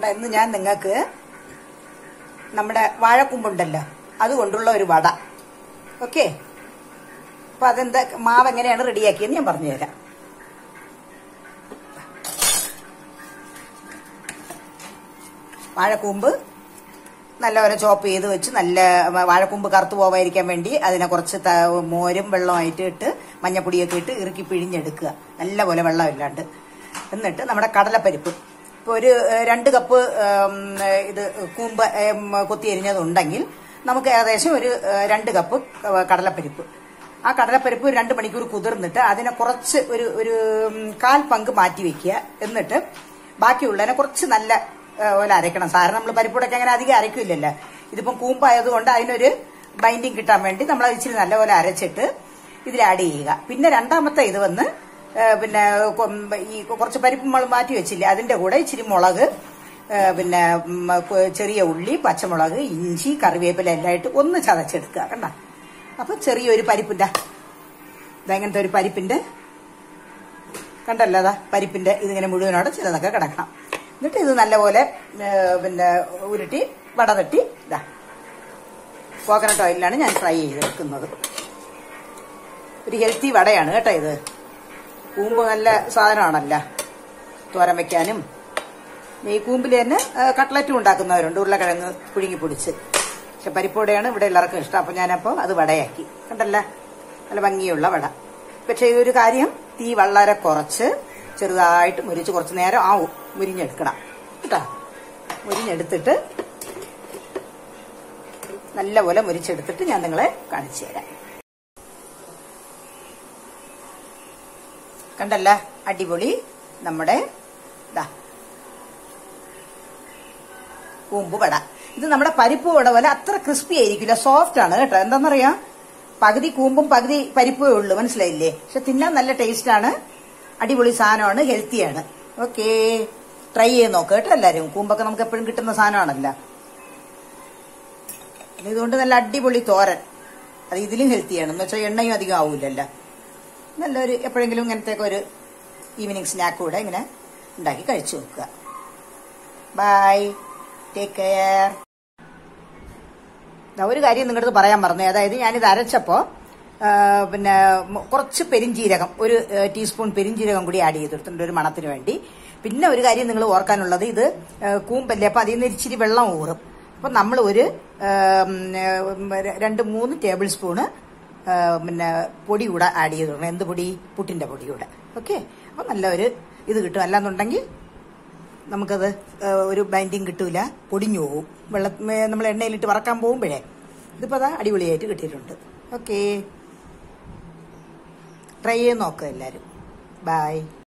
കണ്ട ഇന്ന് ഞാൻ നിങ്ങൾക്ക് നമ്മുടെ വാഴക്കുമ്പുണ്ടല്ലോ അതുകൊണ്ടുള്ള ഒരു വട ഓക്കെ അപ്പൊ അതെന്താ മാവ് എങ്ങനെയാണ് റെഡിയാക്കിയെന്ന് ഞാൻ പറഞ്ഞുതരാം വാഴക്കൂമ്പ് നല്ലപോലെ ചോപ്പ് ചെയ്ത് വെച്ച് നല്ല വാഴക്കൂമ്പ് കറുത്തു പോവാതിരിക്കാൻ വേണ്ടി അതിനെ കുറച്ച് ത- മോരും വെള്ളമായിട്ട് ഇട്ട് മഞ്ഞപ്പൊടിയൊക്കെ ഇട്ട് ഇറുക്കി പിഴിഞ്ഞെടുക്കുക നല്ലപോലെ വെള്ളമില്ലാണ്ട് എന്നിട്ട് നമ്മുടെ കടലപ്പരിപ്പ് ഇപ്പോൾ ഒരു ഏഹ്, രണ്ട് കപ്പ് ഏം, ഇത് കൂമ്പ് ഏം, കൊത്തി എരിഞ്ഞതുണ്ടെങ്കിൽ നമുക്ക് ഏകദേശം ഒരു ഏഹ്, രണ്ട് കപ്പ് കടലപ്പരിപ്പ് ആ കടലപ്പരിപ്പ് ഒരു രണ്ട് മണിക്കൂർ കുതിർന്നിട്ട് അതിനെ കുറച്ച് ഒരു ഒരു ഉം, കാൽ പങ്ക് മാറ്റി വെക്കുക എന്നിട്ട് ബാക്കിയുള്ളതിനെ കുറച്ച് നല്ല ഏഹ്, പോലെ അരയ്ക്കണം സാധാരണ നമ്മൾ പരിപ്പൂടൊക്കെ അങ്ങനെ അധികം അരയ്ക്കില്ലല്ലോ ഇതിപ്പം കൂമ്പായതുകൊണ്ട് അതിനൊരു ബൈൻഡിങ് കിട്ടാൻ വേണ്ടി നമ്മൾ അത് ഇച്ചിരി നല്ലപോലെ അരച്ചിട്ട് ഇതിൽ ആഡ് ചെയ്യുക പിന്നെ രണ്ടാമത്തെ ഇത് വന്ന് ഏഹ്, പിന്നെ കൊം- ഈ കുറച്ച് പരിപ്പ് നമ്മൾ മാറ്റി വെച്ചില്ലേ അതിന്റെ കൂടെ ഇച്ചിരി മുളക് ഏഹ്, പിന്നെ ഉം, കു- ചെറിയ ഉള്ളി പച്ചമുളക് ഇഞ്ചി കറിവേപ്പില എല്ലാം ആയിട്ട് ഒന്ന് ചതച്ചെടുക്കുക കണ്ട അപ്പൊ ചെറിയൊരു പരിപ്പിന്റെ ഇതങ്ങനത്തെ ഒരു പരിപ്പിന്റെ കണ്ടല്ലോ അതാ പരിപ്പിന്റെ ഇതിങ്ങനെ മുഴുവനോടെ ചിലതൊക്കെ കിടക്കണം എന്നിട്ട് ഇത് നല്ലപോലെ ഏഹ്, പിന്നെ ഉരുട്ടി വട തട്ടി ഇതാ കോക്കനട്ട് ഓയിലാണ് ഞാൻ ഫ്രൈ ചെയ്തെടുക്കുന്നത് ഒരു ഹെൽത്തി വടയാണ് കേട്ടോ ഇത് കൂമ്പ് നല്ല സാധനമാണല്ലോ തോരൻ വെക്കാനും ഈ കൂമ്പിൽ തന്നെ ഏഹ്, കട്ട്ലറ്റും ഉണ്ടാക്കുന്നവരുണ്ട് ഉരുളക്കിഴങ്ങ് പുഴുങ്ങി പൊടിച്ച് പക്ഷെ പരിപ്പോടെയാണ് ഇവിടെ എല്ലാവർക്കും ഇഷ്ടം അപ്പൊ ഞാനപ്പോൾ അത് വടയാക്കി കണ്ടല്ല നല്ല ഭംഗിയുള്ള വട പക്ഷെ ഈ ഒരു കാര്യം തീ വളരെ കുറച്ച് ചെറുതായിട്ട് മുരിച്ച് കുറച്ച് നേരം ആവും മുരിഞ്ഞെടുക്കണം കേട്ടോ മുരിഞ്ഞെടുത്തിട്ട് നല്ലപോലെ മുരിച്ചെടുത്തിട്ട് ഞാൻ നിങ്ങളെ കാണിച്ചു തരാം കണ്ടല്ല അടിപൊളി നമ്മുടെ ഇതാ കൂമ്പ് വട ഇത് നമ്മുടെ പരിപ്പ് വട പോലെ അത്ര ക്രിസ്പി ആയിരിക്കില്ല സോഫ്റ്റ് ആണ് കേട്ടോ എന്താണെന്നറിയാം പകുതി കൂമ്പും പകുതി പരിപ്പേ ഉള്ളൂ മനസ്സിലായില്ലേ പക്ഷെ തിന്നാൻ നല്ല ടേസ്റ്റ് ആണ് അടിപൊളി സാധനമാണ് ഹെൽത്തിയാണ് ഓക്കെ ട്രൈ ചെയ്ത് നോക്കുക കേട്ടോ എല്ലാവരും കൂമ്പൊക്കെ നമുക്ക് എപ്പോഴും കിട്ടുന്ന സാധനമാണല്ലോ പിന്നെ ഇതുകൊണ്ട് നല്ല അടിപൊളി തോരൻ അത് ഇതിലും ഹെൽത്തിയാണ് എന്ന് വെച്ചാൽ എണ്ണയും അധികം ആവൂലല്ലോ നല്ലൊരു എപ്പോഴെങ്കിലും ഇങ്ങനത്തെ ഒരു ഈവനിങ് സ്നാക്ക് കൂടെ ഇങ്ങനെ ഉണ്ടാക്കി കഴിച്ചു നോക്കുക ബൈ ടേക്ക് കെയർ ഒരു കാര്യം നിങ്ങളുടെ അടുത്ത് പറയാൻ മറന്നു അതായത് ഞാനിത് അരച്ചപ്പോ ആ, പിന്നെ മ- കുറച്ച് പെരിഞ്ചീരകം ഒരു ഏ, ടീസ്പൂൺ പെരിഞ്ചീരകം കൂടി ആഡ് ചെയ്തിട്ടുണ്ട് ഒരു മണത്തിന് വേണ്ടി പിന്നെ ഒരു കാര്യം നിങ്ങൾ ഓർക്കാനുള്ളത് ഇത് ഏ, കൂമ്പല്ലേ അപ്പൊ അതിൽ നിന്ന് ഇച്ചിരി വെള്ളം ഊറും അപ്പൊ നമ്മൾ ഒരു ഏ, ഉം, ഏ, ഉം, രണ്ട് മൂന്ന് ടേബിൾ സ്പൂണ് ആ, പിന്നെ പൊടി കൂടെ ആഡ് ചെയ്തിടണം എന്ത് പൊടി പുട്ടിന്റെ പൊടി കൂടെ ഓക്കെ അപ്പൊ നല്ല ഒരു ഇത് കിട്ടും അല്ലാന്നുണ്ടെങ്കിൽ നമുക്കത് ആ, ഒരു ബൈൻഡിങ് കിട്ടൂല പൊടിഞ്ഞു പോവും വെള്ള നമ്മൾ എണ്ണയിലിട്ട് വറക്കാൻ പോകുമ്പോഴേ ഇതിപ്പോൾ അതാ അടിപൊളിയായിട്ട് കിട്ടിയിട്ടുണ്ട് ഓക്കെ ട്രൈ ചെയ്ത് നോക്കുക എല്ലാവരും ബായ്